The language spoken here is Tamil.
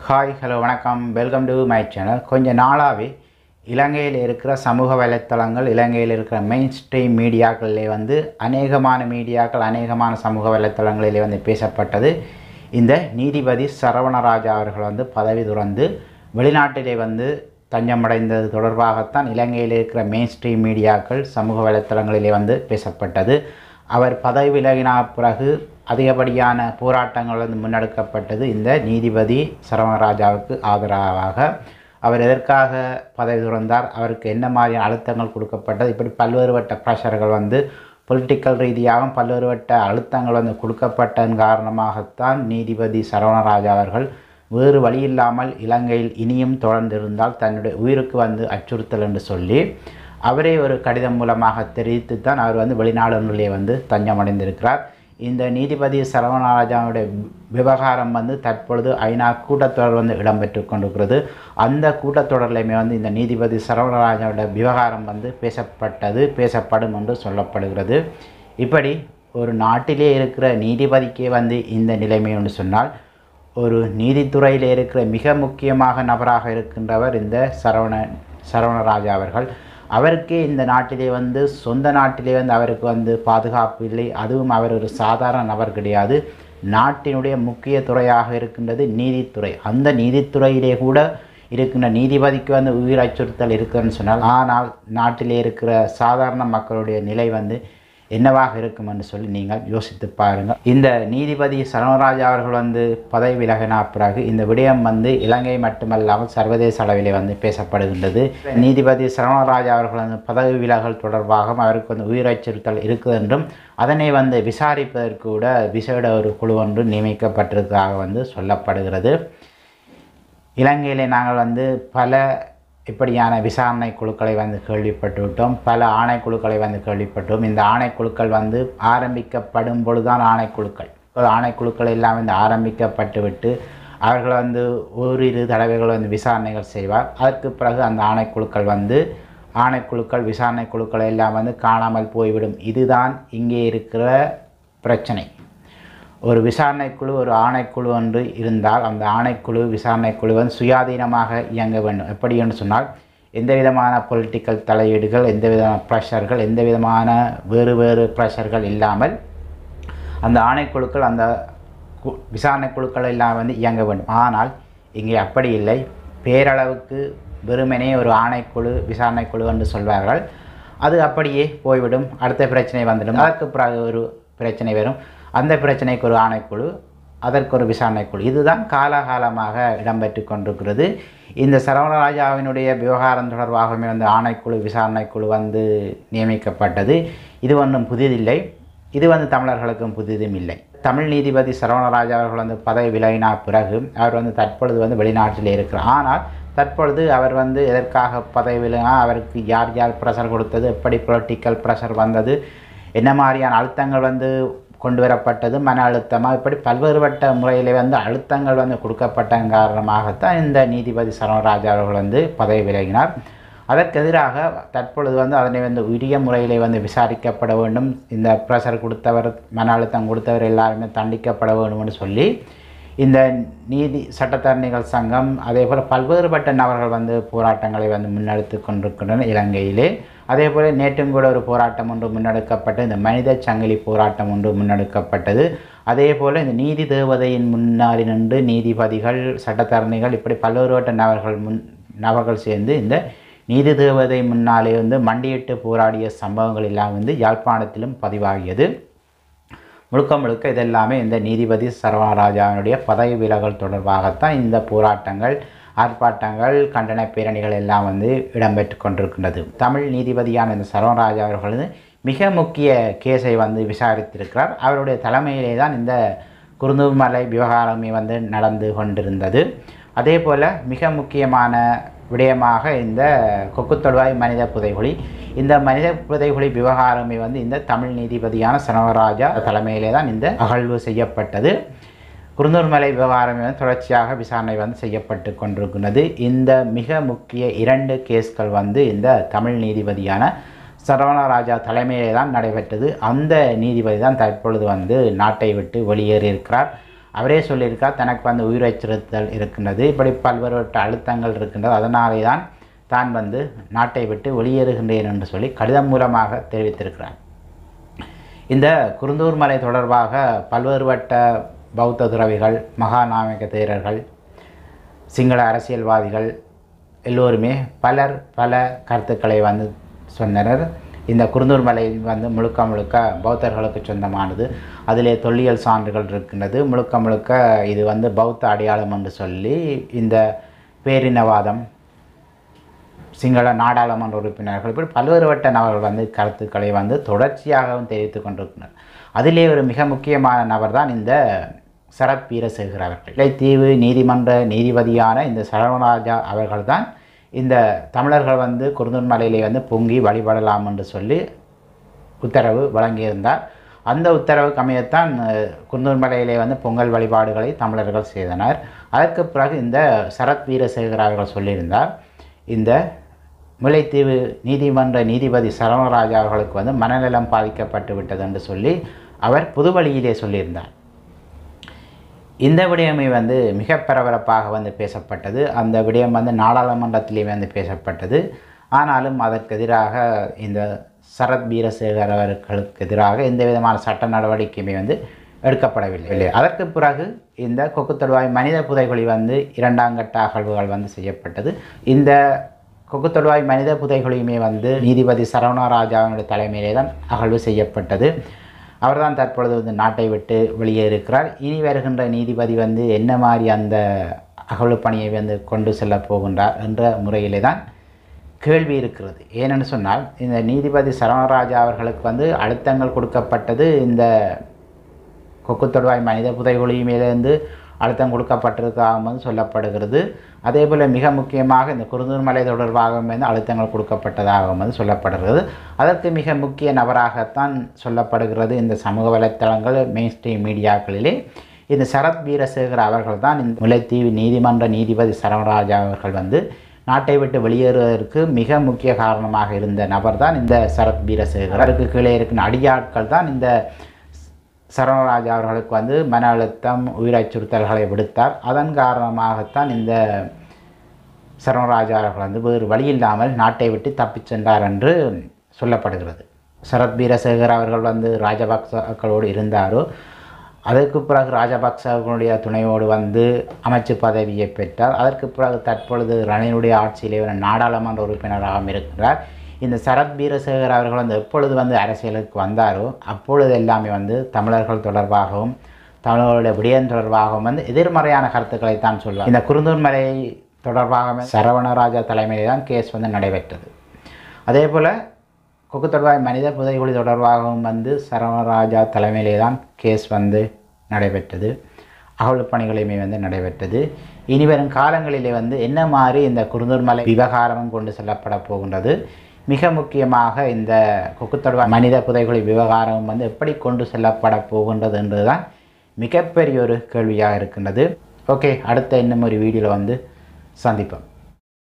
ஹாய் ஹலோ வணக்கம் வெல்கம் டு மை சேனல் கொஞ்ச நாளாகவே இலங்கையில் இருக்கிற சமூக வலைத்தளங்கள் இலங்கையில் இருக்கிற மெயின் ஸ்ட்ரீம் மீடியாக்களிலே வந்து அநேகமான மீடியாக்கள் அநேகமான சமூக வலைத்தளங்களிலே வந்து பேசப்பட்டது இந்த நீதிபதி சரவணராஜா அவர்கள் வந்து பதவி துறந்து வெளிநாட்டிலே வந்து தஞ்சமடைந்தது தொடர்பாகத்தான் இலங்கையில் இருக்கிற மெயின் ஸ்ட்ரீம் மீடியாக்கள் சமூக வலைத்தளங்களிலே வந்து பேசப்பட்டது அவர் பதவி விலகின பிறகு அதிகப்படியான போராட்டங்கள் வந்து முன்னெடுக்கப்பட்டது இந்த நீதிபதி சரவணராஜாவுக்கு ஆதரவாக அவர் எதற்காக பதவி துறந்தார் அவருக்கு என்ன மாதிரியான அழுத்தங்கள் கொடுக்கப்பட்டது இப்படி பல்வேறுபட்ட ப்ரெஷர்கள் வந்து பொலிட்டிக்கல் ரீதியாகவும் பல்வேறுபட்ட அழுத்தங்கள் வந்து கொடுக்கப்பட்டதன் காரணமாகத்தான் நீதிபதி சரவணராஜா அவர்கள் வேறு வழி இல்லாமல் இலங்கையில் இனியும் தொடர்ந்திருந்தால் தன்னுடைய உயிருக்கு வந்து அச்சுறுத்தல் என்று சொல்லி அவரே ஒரு கடிதம் மூலமாக தெரிவித்து தான் அவர் வந்து வெளிநாடுகளிலே வந்து தஞ்சமடைந்திருக்கிறார் இந்த நீதிபதி சரவணராஜாவுடைய விவகாரம் வந்து தற்பொழுது ஐநா கூட்டத்தொடர் வந்து இடம்பெற்று கொண்டிருக்கிறது அந்த கூட்டத்தொடரிலுமே வந்து இந்த நீதிபதி சரவணராஜாவுடைய விவகாரம் வந்து பேசப்பட்டது பேசப்படும் என்று சொல்லப்படுகிறது இப்படி ஒரு நாட்டிலே இருக்கிற நீதிபதிக்கே வந்து இந்த நிலைமை என்று சொன்னால் ஒரு நீதித்துறையில் இருக்கிற மிக முக்கியமாக நபராக இருக்கின்றவர் இந்த சரவண சரவணராஜா அவர்கள் அவருக்கே இந்த நாட்டிலே வந்து சொந்த நாட்டிலே வந்து அவருக்கு வந்து பாதுகாப்பு இல்லை அதுவும் அவர் ஒரு சாதாரண நபர் கிடையாது நாட்டினுடைய முக்கிய துறையாக இருக்கின்றது நீதித்துறை அந்த நீதித்துறையிலே கூட இருக்கின்ற நீதிபதிக்கு வந்து உயிர் அச்சுறுத்தல் இருக்குன்னு சொன்னால் ஆனால் நாட்டிலே இருக்கிற சாதாரண மக்களுடைய நிலை வந்து என்னவாக இருக்கும் என்று சொல்லி நீங்கள் யோசித்து பாருங்கள் இந்த நீதிபதி சரவணராஜா அவர்கள் வந்து பதவி விலகின பிறகு இந்த விடயம் வந்து இலங்கை மட்டுமல்லாமல் சர்வதேச அளவிலே வந்து பேசப்படுகின்றது நீதிபதி சரவணராஜா அவர்கள் வந்து பதவி விலகல் தொடர்பாக அவருக்கு வந்து உயிர் அச்சுறுத்தல் இருக்குது என்றும் அதனை வந்து விசாரிப்பதற்கு கூட விசேட ஒரு குழு ஒன்று நியமிக்கப்பட்டிருப்பதாக வந்து சொல்லப்படுகிறது இலங்கையிலே நாங்கள் வந்து பல இப்படியான விசாரணை குழுக்களை வந்து கேள்விப்பட்டு விட்டோம் பல ஆணைக்குழுக்களை வந்து கேள்விப்பட்டோம் இந்த ஆணைக்குழுக்கள் வந்து ஆரம்பிக்கப்படும் பொழுதுதான் ஆணைக்குழுக்கள் ஆணைக்குழுக்கள் எல்லாம் வந்து ஆரம்பிக்கப்பட்டு விட்டு அவர்கள் வந்து ஓரிரு தடவைகள் வந்து விசாரணைகள் செய்வார் அதற்கு பிறகு அந்த ஆணைக்குழுக்கள் வந்து ஆணைக்குழுக்கள் விசாரணை குழுக்கள் எல்லாம் வந்து காணாமல் போய்விடும் இதுதான் இங்கே இருக்கிற பிரச்சனை ஒரு விசாரணைக்குழு ஒரு ஆணைக்குழு ஒன்று இருந்தால் அந்த ஆணைக்குழு விசாரணைக்குழு வந்து சுயாதீனமாக இயங்க வேண்டும் எப்படி என்று சொன்னால் எந்த விதமான பொலிட்டிக்கல் தலையீடுகள் எந்த விதமான ப்ரெஷர்கள் எந்த விதமான வேறு வேறு ப்ரெஷர்கள் இல்லாமல் அந்த ஆணைக்குழுக்கள் அந்த கு விசாரணை குழுக்கள் எல்லாம் வந்து இயங்க வேண்டும் ஆனால் இங்கே அப்படி இல்லை பேரளவுக்கு வெறுமனே ஒரு ஆணைக்குழு விசாரணை குழு என்று சொல்வார்கள் அது அப்படியே போய்விடும் அடுத்த பிரச்சனை வந்துடும் அதற்கு பிறகு ஒரு பிரச்சனை வரும் அந்த பிரச்சனைக்கு ஒரு ஆணைக்குழு அதற்கு ஒரு விசாரணைக்குழு இதுதான் காலகாலமாக இடம்பெற்று கொண்டிருக்கிறது இந்த சரவணராஜாவினுடைய விவகாரம் தொடர்பாகவே வந்து ஆணைக்குழு விசாரணைக்குழு வந்து நியமிக்கப்பட்டது இது ஒன்றும் புதிதில்லை இது வந்து தமிழர்களுக்கும் புதிதும் இல்லை தமிழ் நீதிபதி சரவணராஜா அவர்கள் வந்து பதவி விலகினா பிறகு அவர் வந்து தற்பொழுது வந்து வெளிநாட்டில் இருக்கிறார் ஆனால் தற்பொழுது அவர் வந்து எதற்காக பதவி விலகினா அவருக்கு யார் யார் ப்ரெஷர் கொடுத்தது எப்படி பொலிட்டிக்கல் ப்ரெஷர் வந்தது என்ன மாதிரியான அழுத்தங்கள் வந்து கொண்டு வரப்பட்டது மன அழுத்தமாக இப்படி பல்வேறுபட்ட முறையில் வந்து அழுத்தங்கள் வந்து கொடுக்கப்பட்ட காரணமாகத்தான் இந்த நீதிபதி சரவணராஜா அவர்கள் வந்து பதவி விலகினார் அதற்கு எதிராக தற்பொழுது வந்து அதனை வந்து உரிய முறையிலே வந்து விசாரிக்கப்பட வேண்டும் இந்த ப்ரெஷர் கொடுத்தவர் மன அழுத்தம் கொடுத்தவர் எல்லாருமே தண்டிக்கப்பட வேண்டும்னு சொல்லி இந்த நீதி சட்டத்தரணிகள் சங்கம் அதே போல் பல்வேறுபட்ட நபர்கள் வந்து போராட்டங்களை வந்து முன்னெடுத்து கொண்டிருக்கின்றனர் இலங்கையிலே அதே போல் நேற்றும் கூட ஒரு போராட்டம் ஒன்று முன்னெடுக்கப்பட்டு இந்த மனித சங்கிலி போராட்டம் ஒன்று முன்னெடுக்கப்பட்டது அதே போல் இந்த நீதி தேவதையின் முன்னாடி நின்று நீதிபதிகள் சட்டத்தரணிகள் இப்படி பல்வேறுபட்ட நபர்கள் முன் நபர்கள் சேர்ந்து இந்த நீதி தேவதை முன்னாலே வந்து மண்டியிட்டு போராடிய சம்பவங்கள் எல்லாம் வந்து யாழ்ப்பாணத்திலும் பதிவாகியது முழுக்க முழுக்க இதெல்லாமே இந்த நீதிபதி சரவணராஜாவினுடைய பதவி விலகல் தொடர்பாகத்தான் இந்த போராட்டங்கள் ஆர்ப்பாட்டங்கள் கண்டன பேரணிகள் எல்லாம் வந்து இடம்பெற்று கொண்டிருக்கின்றது தமிழ் நீதிபதியான இந்த சரவணராஜா அவர்கள் வந்து மிக முக்கிய கேஸை வந்து விசாரித்திருக்கிறார் அவருடைய தலைமையிலே தான் இந்த குருந்துமலை விவகாரமே வந்து நடந்து கொண்டிருந்தது அதே போல் மிக முக்கியமான விடயமாக இந்த கொக்குத்தொடுவாய் மனித புதைகுழி இந்த மனித புதைகுழி விவகாரமே வந்து இந்த தமிழ் நீதிபதியான சனவராஜா தலைமையிலே தான் இந்த அகழ்வு செய்யப்பட்டது குருந்தூர்மலை விவகாரம் வந்து தொடர்ச்சியாக விசாரணை வந்து செய்யப்பட்டு கொண்டிருக்கிறது இந்த மிக முக்கிய இரண்டு கேஸ்கள் வந்து இந்த தமிழ் நீதிபதியான சரவணராஜா தலைமையிலே தான் நடைபெற்றது அந்த நீதிபதி தான் தற்பொழுது வந்து நாட்டை விட்டு வெளியேறியிருக்கிறார் அவரே சொல்லியிருக்கார் தனக்கு வந்து உயிர் அச்சுறுத்தல் இருக்கின்றது இப்படி பல்வேறுபட்ட அழுத்தங்கள் இருக்கின்றது அதனாலே தான் தான் வந்து நாட்டை விட்டு வெளியேறுகின்றேன் என்று சொல்லி கடிதம் மூலமாக தெரிவித்திருக்கிறார் இந்த குருந்தூர் மலை தொடர்பாக பல்வேறுபட்ட பௌத்த துறவிகள் மகாநாயக தேரர்கள் சிங்கள அரசியல்வாதிகள் எல்லோருமே பலர் பல கருத்துக்களை வந்து சொன்னனர் இந்த குருந்தூர் மலை வந்து முழுக்க முழுக்க பௌத்தர்களுக்கு சொந்தமானது அதிலே தொல்லியல் சான்றுகள் இருக்கின்றது முழுக்க முழுக்க இது வந்து பௌத்த அடையாளம் என்று சொல்லி இந்த பேரினவாதம் சிங்கள நாடாளுமன்ற உறுப்பினர்கள் இப்படி பல்வேறுபட்ட நபர்கள் வந்து கருத்துக்களை வந்து தொடர்ச்சியாகவும் தெரிவித்து கொண்டிருக்கின்றனர் அதிலே ஒரு மிக முக்கியமான நபர் தான் இந்த சரத் வீரசேகர் அவர்கள் இலைத்தீவு நீதிமன்ற நீதிபதியான இந்த சரவணராஜா அவர்கள்தான் இந்த தமிழர்கள் வந்து குருந்தூர் மலையிலே வந்து பொங்கி வழிபடலாம் என்று சொல்லி உத்தரவு வழங்கியிருந்தார் அந்த உத்தரவுக்கு அமையத்தான் அஹ், குருந்தூர் மலையிலே வந்து பொங்கல் வழிபாடுகளை தமிழர்கள் செய்தனர் அதற்கு பிறகு இந்த சரத் வீரசேகர் அவர்கள் சொல்லியிருந்தார் இந்த முல்லைத்தீவு நீதிமன்ற நீதிபதி சரவணராஜா அவர்களுக்கு வந்து மனநலம் பாதிக்கப்பட்டு விட்டது என்று சொல்லி அவர் புதுவழியிலே சொல்லியிருந்தார் இந்த விடயமை வந்து மிக பரபரப்பாக வந்து பேசப்பட்டது அந்த விடயம் வந்து நாடாளுமன்றத்திலே வந்து பேசப்பட்டது ஆனாலும் அதற்கு எதிராக இந்த சரத் வீரசேகர் அவர்களுக்கு எதிராக எந்த விதமான சட்ட நடவடிக்கையுமே வந்து எடுக்கப்படவில்லை இல்லை அதற்கு பிறகு இந்த கொக்குத்தொடுவாய் மனித புதைகுழி வந்து இரண்டாம் கட்ட அகழ்வுகள் வந்து செய்யப்பட்டது இந்த கொக்குத்தொடுவாய் மனித புதைகுழியுமே வந்து நீதிபதி சரவணராஜாவினுடைய தலைமையிலே தான் அகழ்வு செய்யப்பட்டது அவர்தான் தற்பொழுது வந்து நாட்டை விட்டு வெளியே இருக்கிறார் இனி வருகின்ற நீதிபதி வந்து என்ன மாதிரி அந்த அகழ்வு பணியை வந்து கொண்டு செல்ல போகின்றார் என்ற முறையிலே தான் கேள்வி இருக்கிறது ஏனென்னு சொன்னால் இந்த நீதிபதி சரவணராஜா அவர்களுக்கு வந்து அழுத்தங்கள் கொடுக்கப்பட்டது இந்த கொக்குத்தொடுவாய் மனித புதைகுழியுமேலேருந்து அழுத்தம் கொடுக்கப்பட்டிருக்காகவும் வந்து சொல்லப்படுகிறது அதே போல் மிக முக்கியமாக இந்த குருந்தூர் மலை தொடர்பாகவும் வந்து அழுத்தங்கள் கொடுக்கப்பட்டதாகவும் வந்து சொல்லப்படுகிறது அதற்கு மிக முக்கிய நபராகத்தான் சொல்லப்படுகிறது இந்த சமூக வலைத்தளங்கள் மெயின் ஸ்ட்ரீம் மீடியாக்களிலே இந்த சரத் வீரசேகர் அவர்கள் தான் இந்த முல்லைத்தீவு நீதிமன்ற நீதிபதி சரவணராஜா அவர்கள் வந்து நாட்டை விட்டு வெளியேறுவதற்கு மிக முக்கிய காரணமாக இருந்த நபர் தான் இந்த சரத் வீரசேகர் அதற்கு கீழே இருக்கும் அடியாட்கள் தான் இந்த சரவணராஜா அவர்களுக்கு வந்து மன அழுத்தம் உயிர் அச்சுறுத்தல்களை விடுத்தார் அதன் காரணமாகத்தான் இந்த சரவணராஜா அவர்கள் வந்து வேறு வழியில்லாமல் நாட்டை விட்டு தப்பிச் சென்றார் என்று சொல்லப்படுகிறது சரத் வீரசேகர் அவர்கள் வந்து ராஜபக்சக்களோடு இருந்தாரோ அதற்கு பிறகு ராஜபக்ச அவர்களுடைய துணையோடு வந்து அமைச்சு பதவியை பெற்றார் அதற்கு பிறகு தற்பொழுது ரணிலுடைய ஆட்சியிலே ஒரு நாடாளுமன்ற உறுப்பினராகவும் இருக்கிறார் இந்த சரத் வீரசேகர் அவர்கள் வந்து எப்பொழுது வந்து அரசியலுக்கு வந்தாரோ அப்பொழுது எல்லாமே வந்து தமிழர்கள் தொடர்பாகவும் தமிழர்களுடைய விடயம் தொடர்பாகவும் வந்து எதிர்மறையான கருத்துக்களை தான் சொல்வார் இந்த குருந்தூர் மலை தொடர்பாக சரவணராஜா தலைமையில் தான் கேஸ் வந்து நடைபெற்றது அதே போல் கொக்குத்தொடர்பாய் மனித புதைகுழி தொடர்பாகவும் வந்து சரவணராஜா தலைமையிலே தான் கேஸ் வந்து நடைபெற்றது அகழ்வு பணிகளுமே வந்து நடைபெற்றது இனி வரும் காலங்களிலே வந்து என்ன மாதிரி இந்த குருந்தூர் மலை விவகாரமும் கொண்டு செல்லப்பட போகின்றது மிக முக்கியமாக இந்த கொக்குத்தொடர்பாய் மனித புதைகுழி விவகாரமும் வந்து எப்படி கொண்டு செல்லப்பட போகின்றது என்றுதான் மிகப்பெரிய ஒரு கேள்வியாக இருக்கின்றது ஓகே அடுத்த இன்னும் ஒரு வீடியோவில் வந்து சந்திப்போம்